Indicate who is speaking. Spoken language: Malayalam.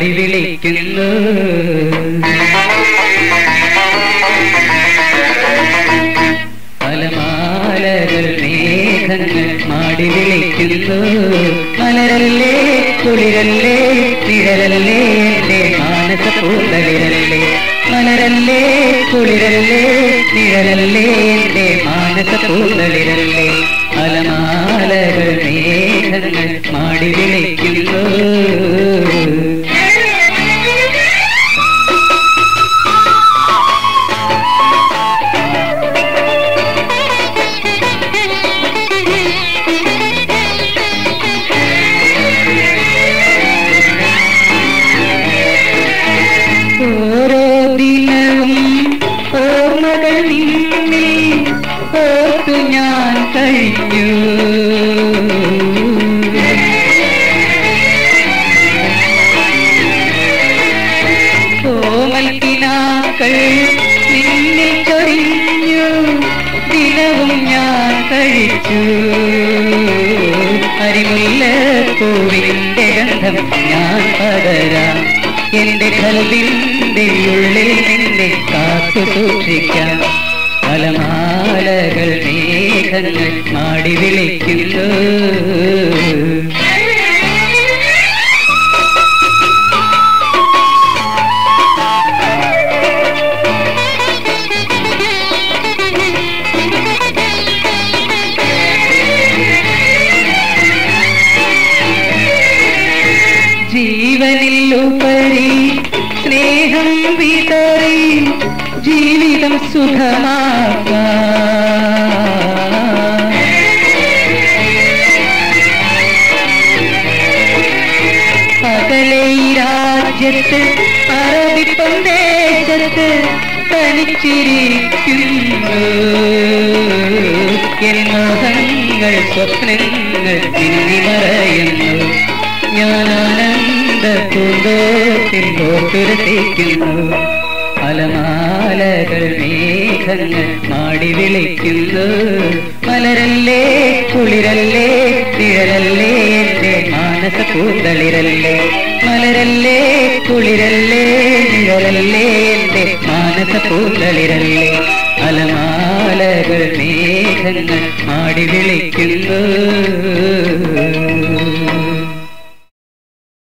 Speaker 1: മാടി വിളിക്കുന്നു പലമാലകൾ മേഘങ്ങൾ മാടി വിളിക്കുന്നു മലരല്ലേ കുളിരല്ലേ നിഴലല്ലേ എന്റെ മാനസ പൂന്തളിരല്ലേ മലരല്ലേ കുളിരല്ലേ നിഴലല്ലേ എന്റെ മാനസ പൂന്തളിരല്ലേ പലമാലകൾ മേഘങ്ങൾ മാടി വിളിക്കുന്നു ഓരോ ദിനവും ഓർമ്മകൾ നിന്നിൽ ഓർത്തു ഞാൻ കഴിഞ്ഞു കോമൽ കിനാക്കൾ നിന്നിൽ ചൊരിഞ്ഞു ദിനവും ഞാൻ കഴിച്ചു അരിമുല്ല പൂവിന്റെ ഗന്ധം ഞാൻ പകരാം എന്റെ കൽവിന്റെ ഉള്ളിൽ നിന്നെ കാത്തു സൂക്ഷിക്കാം പലമാലകൾ മേഘങ്ങൾ മാടി വിളിക്കുന്നു ജീവനിൽ ഉപരി സ്നേഹം വിതറി ജീവിതം സുഖമാക്കാം പകലെ ഈ രാജ്യത്ത് അറബിപ്പം ദേശത്ത് തനിച്ചിരിക്കുന്നു എൻ മോഹങ്ങൾ സ്വപ്നങ്ങൾ തിന്നി മറയുന്നു ഞാൻ ആനന്ദ പൂന്തോട്ടിൽ ഓട്ടുരസിക്കുന്നു അലമാലകൾ മേഘങ്ങൾ മാടി വിളിക്കുന്നു മലരല്ലേ കുളിരല്ലേ നിഴലല്ലേ എന്റെ മാനസ പൂന്തളിരല്ലേ മലരല്ലേ കുളിരല്ലേ നിഴലല്ലേ എന്റെ മാനസ പൂന്തളിരല്ലേ അലമാലകൾ മേഘങ്ങൾ മാടി വിളിക്കുന്നു